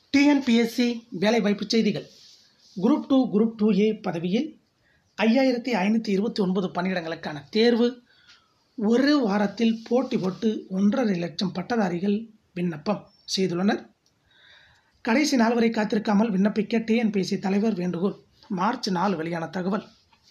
TNPSC வேலைவாய்ப்பு செய்திகள் group two group two A பதவியில் ஐயாயிரத்தி ஐநூற்றி இருபத்தி ஒன்பது பணியிடங்களுக்கான தேர்வு ஒரு வாரத்தில் போட்டி போட்டு ஒன்றரை லட்சம் பட்டதாரிகள் விண்ணப்பம் செய்துள்ளனர் கடைசி நாள் வரை காத்திருக்காமல் விண்ணப்பிக்க டிஎன்பிஎஸ்சி தலைவர் வேண்டுகோள் மார்ச் நாலு வெளியான தகவல்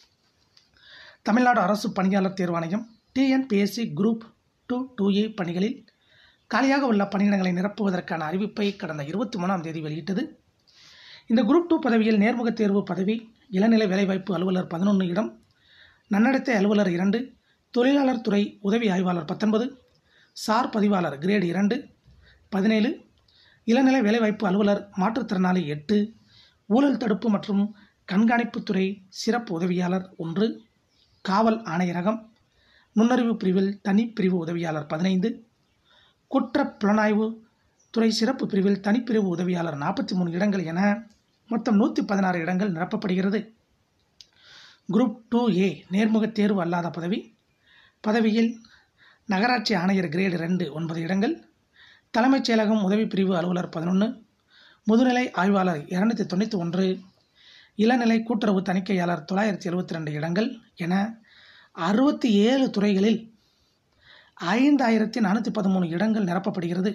தமிழ்நாடு அரசு பணியாளர் தேர்வாணையம் TNPSC group two two A பணிகளில் காலியாக உள்ள பணியிடங்களை நிரப்புவதற்கான அறிவிப்பை கடந்த இருபத்தி மூணாம் தேதி வெளியிட்டது இந்த குரூப் டூ பதவியில் நேர்முகத் தேர்வு பதவி இளநிலை வேலைவாய்ப்பு அலுவலர் பதினொன்று இடம் நன்னடத்தை அலுவலர் இரண்டு தொழிலாளர் துறை உதவி ஆய்வாளர் பத்தொன்பது சார் பதிவாளர் கிரேடு இரண்டு பதினேழு இளநிலை வேலைவாய்ப்பு அலுவலர் மாற்றுத்திறனாளி எட்டு ஊழல் தடுப்பு மற்றும் கண்காணிப்புத்துறை சிறப்பு உதவியாளர் ஒன்று காவல் ஆணையரகம் நுண்ணறிவு பிரிவில் தனிப்பிரிவு உதவியாளர் பதினைந்து குற்ற புலனாய்வு துறை சிறப்பு பிரிவில் தனிப்பிரிவு உதவியாளர் நாற்பத்தி மூணு இடங்கள் என மொத்தம் நூற்றி பதினாறு இடங்கள் நிரப்பப்படுகிறது குரூப் டூ ஏ நேர்முகத் தேர்வு அல்லாத பதவி பதவியில் நகராட்சி ஆணையர் கிரேடு ரெண்டு ஒன்பது இடங்கள் தலைமைச் செயலகம் உதவி பிரிவு அலுவலர் பதினொன்று முதுநிலை ஆய்வாளர் இரநூத்தி தொண்ணூற்றி ஒன்று இளநிலை கூட்டுறவு தணிக்கையாளர் தொள்ளாயிரத்தி எழுபத்தி ரெண்டு இடங்கள் என அறுபத்தி ஏழு துறைகளில் ஐந்தாயிரத்தி நானூற்றி பதிமூணு இடங்கள் நிரப்பப்படுகிறது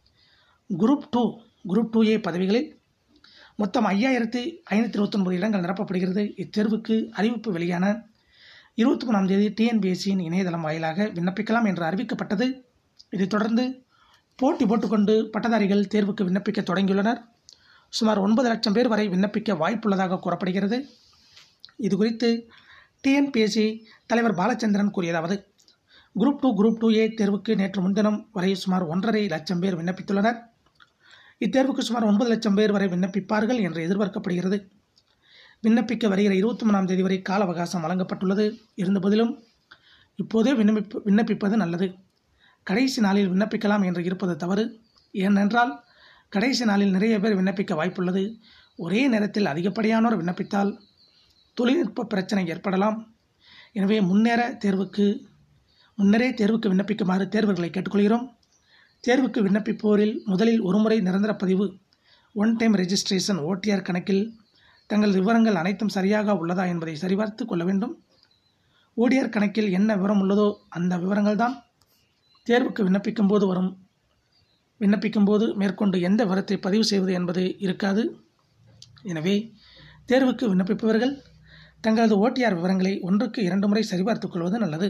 group two group two A பதவிகளில் மொத்தம் ஐயாயிரத்தி ஐநூற்றி இருபத்தொன்பது இடங்கள் நிரப்பப்படுகிறது இத்தேர்வுக்கு அறிவிப்பு வெளியான இருபத்தி மூணாம் தேதி டிஎன்பிஎஸ்சியின் இணையதளம் வாயிலாக விண்ணப்பிக்கலாம் என்று அறிவிக்கப்பட்டது இதைத் தொடர்ந்து போட்டி போட்டுக்கொண்டு பட்டதாரிகள் தேர்வுக்கு விண்ணப்பிக்க தொடங்கியுள்ளனர் சுமார் ஒன்பது லட்சம் பேர் வரை விண்ணப்பிக்க வாய்ப்புள்ளதாக கூறப்படுகிறது இது குறித்து டிஎன்பிஎஸ்சி தலைவர் பாலச்சந்திரன் கூறியதாவது group two group two A தேர்வுக்கு நேற்று முன்தினம் வரை சுமார் ஒன்றரை லட்சம் பேர் விண்ணப்பித்துள்ளனர் இத்தேர்வுக்கு சுமார் ஒன்பது லட்சம் பேர் வரை விண்ணப்பிப்பார்கள் என்று எதிர்பார்க்கப்படுகிறது விண்ணப்பிக்க வருகிற இருபத்தி மூணாம் தேதி வரை கால அவகாசம் வழங்கப்பட்டுள்ளது இருந்தபோதிலும் இப்போதே விண்ணப்பிப்பு விண்ணப்பிப்பது நல்லது கடைசி நாளில் விண்ணப்பிக்கலாம் என்று இருப்பது தவறு ஏனென்றால் கடைசி நாளில் நிறைய பேர் விண்ணப்பிக்க வாய்ப்புள்ளது ஒரே நேரத்தில் அதிகப்படியானோர் விண்ணப்பித்தால் தொழில்நுட்ப பிரச்சனை ஏற்படலாம் எனவே முன்னேற தேர்வுக்கு முன்னரே தேர்வுக்கு விண்ணப்பிக்குமாறு தேர்வர்களை கேட்டுக்கொள்கிறோம் தேர்வுக்கு விண்ணப்பிப்போரில் முதலில் ஒருமுறை நிரந்தர பதிவு ஒன் டைம் ரெஜிஸ்ட்ரேஷன் ஓடிஆர் கணக்கில் தங்கள் விவரங்கள் அனைத்தும் சரியாக உள்ளதா என்பதை சரிபார்த்து கொள்ள வேண்டும் ஓடிஆர் கணக்கில் என்ன விவரம் உள்ளதோ அந்த விவரங்கள் தான் தேர்வுக்கு விண்ணப்பிக்கும் போது வரும் விண்ணப்பிக்கும் போது மேற்கொண்டு எந்த விவரத்தை பதிவு செய்வது என்பது இருக்காது எனவே தேர்வுக்கு விண்ணப்பிப்பவர்கள் தங்களது ஓடிஆர் விவரங்களை ஒன்றுக்கு இரண்டு முறை சரிபார்த்துக் கொள்வது நல்லது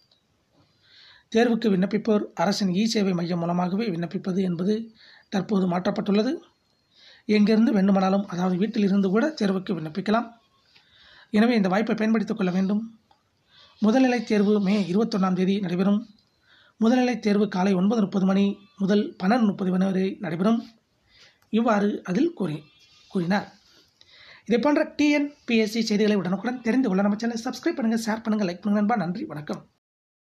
தேர்வுக்கு விண்ணப்பிப்போர் அரசின் இ சேவை மையம் மூலமாகவே விண்ணப்பிப்பது என்பது தற்போது மாற்றப்பட்டுள்ளது எங்கிருந்து வேண்டுமானாலும் அதாவது வீட்டில் இருந்து கூட தேர்வுக்கு விண்ணப்பிக்கலாம் எனவே இந்த வாய்ப்பை பயன்படுத்திக் கொள்ள வேண்டும் முதல்நிலை தேர்வு மே இருபத்தொன்னாம் தேதி நடைபெறும் முதல்நிலை தேர்வு காலை ஒன்பது முப்பது மணி முதல் பன்னெண்டு முப்பது மணி வரை நடைபெறும் இவ்வாறு அதில் கூறி கூறினார் இதை போன்ற டிஎன்பிஎஸ்சி செய்திகளை உடனுக்குடன் தெரிந்து கொள்ள நம்ம சேனலை சப்ஸ்கிரைப் பண்ணுங்கள் ஷேர் பண்ணுங்கள் லைக் பண்ணுங்கள் நண்பா நன்றி வணக்கம்